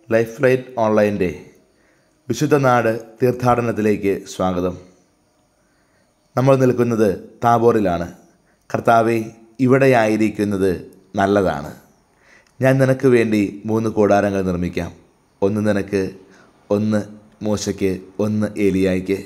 life light ഓൺലൈൻ്റെ വിശുദ്ധ നാട് തീർത്ഥാടനത്തിലേക്ക് സ്വാഗതം നമ്മൾ നിൽക്കുന്നത് താബോറിലാണ് കർത്താവെ ഇവിടെയായിരിക്കുന്നത് നല്ലതാണ് ഞാൻ നിനക്ക് വേണ്ടി മൂന്ന് കൂടാരങ്ങൾ നിർമ്മിക്കാം ഒന്ന് നിനക്ക് ഒന്ന് മോശയ്ക്ക് ഒന്ന് ഏലിയായ്ക്ക്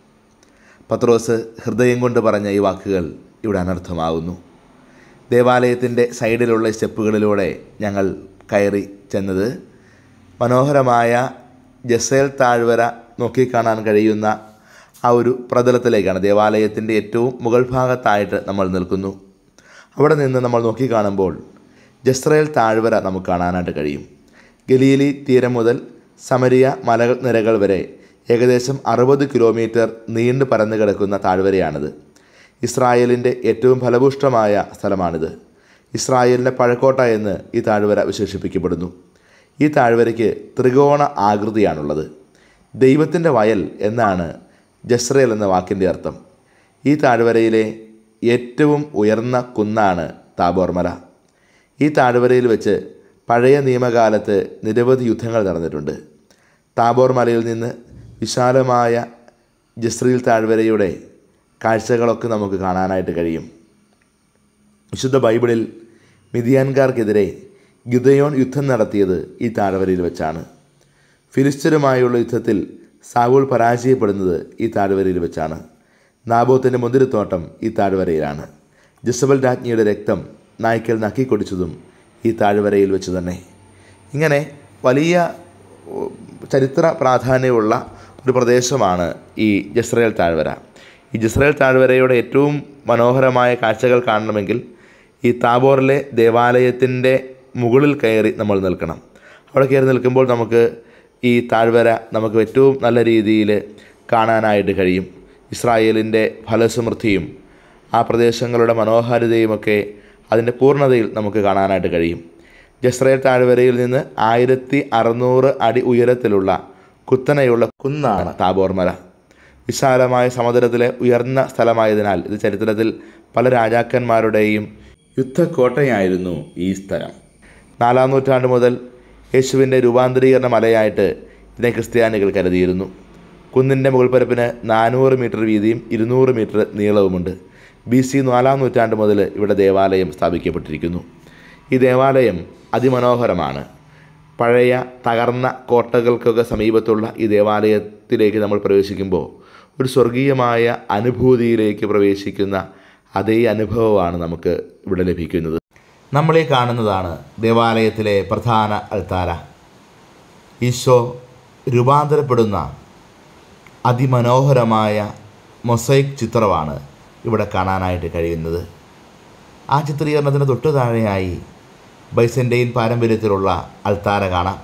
പത്രോസ് ഹൃദയം കൊണ്ട് പറഞ്ഞ ഈ വാക്കുകൾ ഇവിടെ അനർത്ഥമാകുന്നു ദേവാലയത്തിൻ്റെ സൈഡിലുള്ള സ്റ്റെപ്പുകളിലൂടെ ഞങ്ങൾ കയറി ചെന്നത് മനോഹരമായ ജസേൽ താഴ്വര നോക്കിക്കാണാൻ കഴിയുന്ന ആ ഒരു പ്രതലത്തിലേക്കാണ് ദേവാലയത്തിൻ്റെ ഏറ്റവും മുകൾ ഭാഗത്തായിട്ട് നമ്മൾ നിൽക്കുന്നു അവിടെ നിന്ന് നമ്മൾ നോക്കിക്കാണുമ്പോൾ ജസ്രയേൽ താഴ്വര നമുക്ക് കാണാനായിട്ട് കഴിയും ഗലീലി തീരം മുതൽ സമരിയ മലകൾ നിരകൾ വരെ ഏകദേശം അറുപത് കിലോമീറ്റർ നീണ്ടു പരന്നു കിടക്കുന്ന താഴ്വരയാണിത് ഇസ്രായേലിൻ്റെ ഏറ്റവും ഫലഭൂഷ്ടമായ സ്ഥലമാണിത് ഇസ്രായേലിൻ്റെ പഴക്കോട്ട എന്ന് ഈ താഴ്വര വിശേഷിപ്പിക്കപ്പെടുന്നു ഈ താഴ്വരയ്ക്ക് ത്രികോണ ആകൃതിയാണുള്ളത് ദൈവത്തിൻ്റെ വയൽ എന്നാണ് ജസ്രയേൽ എന്ന വാക്കിൻ്റെ അർത്ഥം ഈ താഴ്വരയിലെ ഏറ്റവും ഉയർന്ന കുന്നാണ് താബോർ മല ഈ താഴ്വരയിൽ വെച്ച് പഴയ നിയമകാലത്ത് നിരവധി യുദ്ധങ്ങൾ നടന്നിട്ടുണ്ട് താബോർ മലയിൽ നിന്ന് വിശാലമായ ജസ്രീൽ താഴ്വരയുടെ കാഴ്ചകളൊക്കെ നമുക്ക് കാണാനായിട്ട് കഴിയും വിശുദ്ധ ബൈബിളിൽ മിതിയാൻകാർക്കെതിരെ ഗിദയോൻ യുദ്ധം നടത്തിയത് ഈ താഴ്വരയിൽ വെച്ചാണ് ഫിലിസ്തരുമായുള്ള യുദ്ധത്തിൽ സാവൂൾ പരാജയപ്പെടുന്നത് ഈ താഴ്വരയിൽ വെച്ചാണ് നാബോത്തിൻ്റെ മുന്തിരിത്തോട്ടം ഈ താഴ്വരയിലാണ് ജസബൽ രാജ്ഞിയുടെ രക്തം നായ്ക്കൽ നക്കിക്കൊടിച്ചതും ഈ താഴ്വരയിൽ വെച്ച് തന്നെ ഇങ്ങനെ വലിയ ഉം, ചരിത്ര പ്രാധാന്യമുള്ള ഒരു പ്രദേശമാണ് ഈ ജസ്രയേൽ താഴ്വര ഈ ജസ്രയേൽ താഴ്വരയുടെ ഏറ്റവും മനോഹരമായ കാഴ്ചകൾ കാണണമെങ്കിൽ ഈ താബോറിലെ ദേവാലയത്തിൻ്റെ മുകളിൽ കയറി നമ്മൾ നിൽക്കണം അവിടെ കയറി നിൽക്കുമ്പോൾ നമുക്ക് ഈ താഴ്വര നമുക്ക് ഏറ്റവും നല്ല രീതിയിൽ കാണാനായിട്ട് കഴിയും ഇസ്രായേലിൻ്റെ ഫലസമൃദ്ധിയും ആ പ്രദേശങ്ങളുടെ മനോഹാരിതയുമൊക്കെ അതിൻ്റെ പൂർണ്ണതയിൽ നമുക്ക് കാണാനായിട്ട് കഴിയും ജസ്രയേൽ താഴ്വരയിൽ നിന്ന് ആയിരത്തി അറുന്നൂറ് അടി ഉയരത്തിലുള്ള കുത്തനെയുള്ള കുന്നാണ് താബോർ മല വിശാലമായ സമുദ്രത്തിലെ ഉയർന്ന സ്ഥലമായതിനാൽ ഇത് ചരിത്രത്തിൽ പല രാജാക്കന്മാരുടെയും യുദ്ധക്കോട്ടയായിരുന്നു ഈ സ്ഥലം നാലാം നൂറ്റാണ്ട് മുതൽ യേശുവിൻ്റെ രൂപാന്തരീകരണ മലയായിട്ട് ഇതിനെ ക്രിസ്ത്യാനികൾ കരുതിയിരുന്നു കുന്നിൻ്റെ മുകൾപ്പരപ്പിന് നാനൂറ് മീറ്റർ വീതിയും ഇരുന്നൂറ് മീറ്റർ നീളവുമുണ്ട് ബി സി നാലാം നൂറ്റാണ്ട് മുതൽ ഇവിടെ ദേവാലയം സ്ഥാപിക്കപ്പെട്ടിരിക്കുന്നു ഈ ദേവാലയം അതിമനോഹരമാണ് പഴയ തകർന്ന കോട്ടകൾക്കൊക്കെ സമീപത്തുള്ള ഈ ദേവാലയത്തിലേക്ക് നമ്മൾ പ്രവേശിക്കുമ്പോൾ ഒരു സ്വർഗീയമായ അനുഭൂതിയിലേക്ക് പ്രവേശിക്കുന്ന അതേ അനുഭവമാണ് നമുക്ക് ഇവിടെ ലഭിക്കുന്നത് നമ്മളീ കാണുന്നതാണ് ദേവാലയത്തിലെ പ്രധാന അൾത്താര ഈശോ രൂപാന്തരപ്പെടുന്ന അതിമനോഹരമായ മൊസൈക്ക് ചിത്രമാണ് ഇവിടെ കാണാനായിട്ട് കഴിയുന്നത് ആ ചിത്രീകരണത്തിന് തൊട്ടു താഴെയായി ബൈസൻ്റെയിൻ പാരമ്പര്യത്തിലുള്ള അൾത്താര കാണാം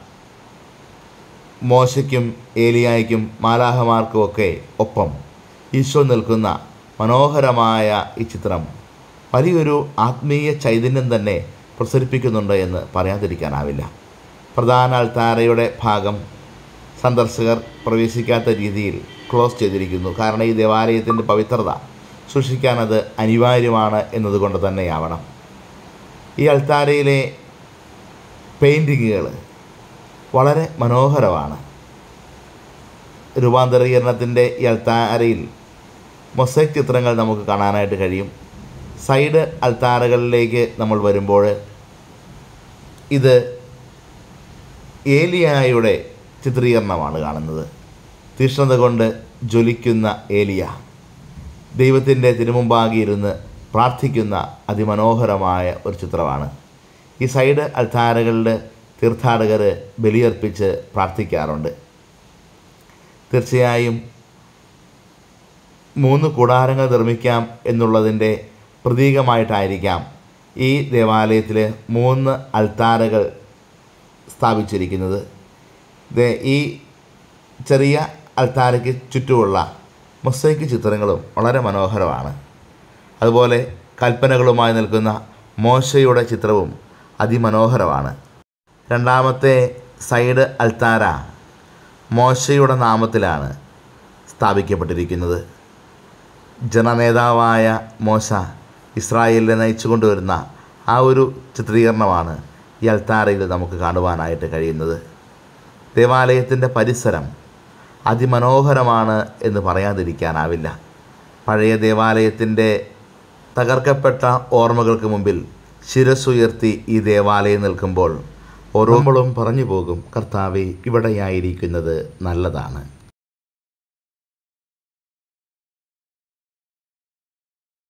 മോശയ്ക്കും ഏലിയായ്ക്കും മാലാഹമാർക്കുമൊക്കെ ഒപ്പം ഈശോ നിൽക്കുന്ന മനോഹരമായ ഈ ചിത്രം വലിയൊരു ആത്മീയ ചൈതന്യം തന്നെ പ്രസരിപ്പിക്കുന്നുണ്ട് എന്ന് പറയാതിരിക്കാനാവില്ല പ്രധാന അൾത്താരയുടെ ഭാഗം സന്ദർശകർ പ്രവേശിക്കാത്ത രീതിയിൽ ക്ലോസ് ചെയ്തിരിക്കുന്നു കാരണം ഈ ദേവാലയത്തിൻ്റെ പവിത്രത സൂക്ഷിക്കാനത് അനിവാര്യമാണ് എന്നതുകൊണ്ട് തന്നെയാവണം ഈ അൾത്താരയിലെ പെയിൻറ്റിങ്ങുകൾ വളരെ മനോഹരമാണ് രൂപാന്തരീകരണത്തിൻ്റെ ഈ അൾത്താരയിൽ മൊസൈക്ക് ചിത്രങ്ങൾ നമുക്ക് കാണാനായിട്ട് കഴിയും സൈഡ് അൾത്താരകളിലേക്ക് നമ്മൾ വരുമ്പോൾ ഇത് ഏലിയായുടെ ചിത്രീകരണമാണ് കാണുന്നത് തീഷ്ണത കൊണ്ട് ജ്വലിക്കുന്ന ഏലിയ ദൈവത്തിൻ്റെ തിരുമുമ്പാകെ ഇരുന്ന് പ്രാർത്ഥിക്കുന്ന അതിമനോഹരമായ ഒരു ചിത്രമാണ് ഈ സൈഡ് അൾത്താരകളിൽ തീർത്ഥാടകർ ബലിയർപ്പിച്ച് പ്രാർത്ഥിക്കാറുണ്ട് തീർച്ചയായും മൂന്ന് കൂടാരങ്ങൾ നിർമ്മിക്കാം എന്നുള്ളതിൻ്റെ പ്രതീകമായിട്ടായിരിക്കാം ഈ ദേവാലയത്തിൽ മൂന്ന് അൾത്താരകൾ സ്ഥാപിച്ചിരിക്കുന്നത് ദേ ഈ ചെറിയ അൾത്താരയ്ക്ക് ചുറ്റുമുള്ള മൊസൈക്ക് ചിത്രങ്ങളും വളരെ മനോഹരമാണ് അതുപോലെ കൽപ്പനകളുമായി നിൽക്കുന്ന മോശയുടെ ചിത്രവും അതിമനോഹരമാണ് രണ്ടാമത്തെ സൈഡ് അൾത്താര മോശയുടെ നാമത്തിലാണ് സ്ഥാപിക്കപ്പെട്ടിരിക്കുന്നത് ജനനേതാവായ മോശ ഇസ്രായേലിനെ നയിച്ചു കൊണ്ടുവരുന്ന ആ ഒരു ചിത്രീകരണമാണ് ഈ അൽത്താരയിൽ നമുക്ക് കാണുവാനായിട്ട് കഴിയുന്നത് ദേവാലയത്തിൻ്റെ പരിസരം അതിമനോഹരമാണ് എന്ന് പറയാതിരിക്കാനാവില്ല പഴയ ദേവാലയത്തിൻ്റെ തകർക്കപ്പെട്ട ഓർമ്മകൾക്ക് മുമ്പിൽ ശിരസ്സുയർത്തി ഈ ദേവാലയം നിൽക്കുമ്പോൾ ഓരോമ്പോഴും പറഞ്ഞു പോകും കർത്താവെ ഇവിടെയായിരിക്കുന്നത് നല്ലതാണ്